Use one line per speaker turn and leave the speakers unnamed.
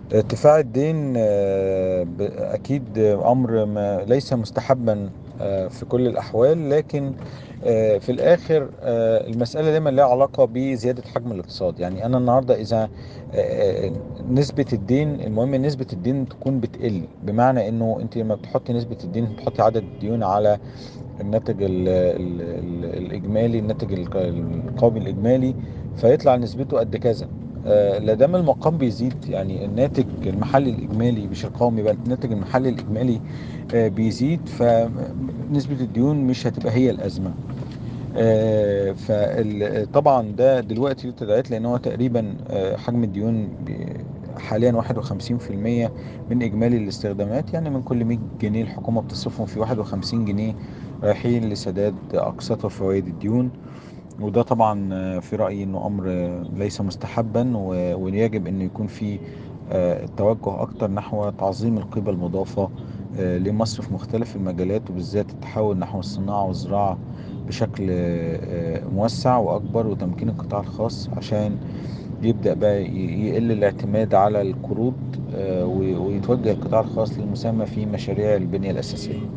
ارتفاع الدين آه، ب- أكيد أمر ما ليس مستحبا آه، في كل الأحوال لكن آه، في الآخر آه، المسألة دايما لها علاقة بزيادة حجم الاقتصاد يعني أنا النهاردة إذا آه، آه، نسبة الدين المهم نسبة الدين تكون بتقل بمعنى إنه أنت لما بتحطي نسبة الدين بتحطي عدد الديون على الناتج ال ال ال الإجمالي الناتج الق- القومي الإجمالي فيطلع نسبته قد كذا آه، لا دام المقام بيزيد يعني الناتج المحلي الإجمالي مش القومي بقى الناتج المحلي الإجمالي آه، بيزيد فنسبة الديون مش هتبقى هي الأزمة فطبعا ده دلوقتي له تداعيات لأن هو تقريبا آه، حجم الديون ب- حاليا 51% من إجمالي الاستخدامات يعني من كل 100 جنيه الحكومة بتصرفهم في 51 جنيه رايحين لسداد أقساط وفوائد الديون وده طبعا آه، في رأيي انه امر آه، ليس مستحبا و- ويجب ان يكون في آه، توجه اكتر نحو تعظيم القيمة المضافة آه، لمصر في مختلف المجالات وبالذات التحول نحو الصناعة والزراعة بشكل آه، آه، موسع واكبر وتمكين القطاع الخاص عشان يبدأ بقى ي- يقل الاعتماد على القروض آه، و- ويتوجه القطاع الخاص للمساهمة في مشاريع البنية الأساسية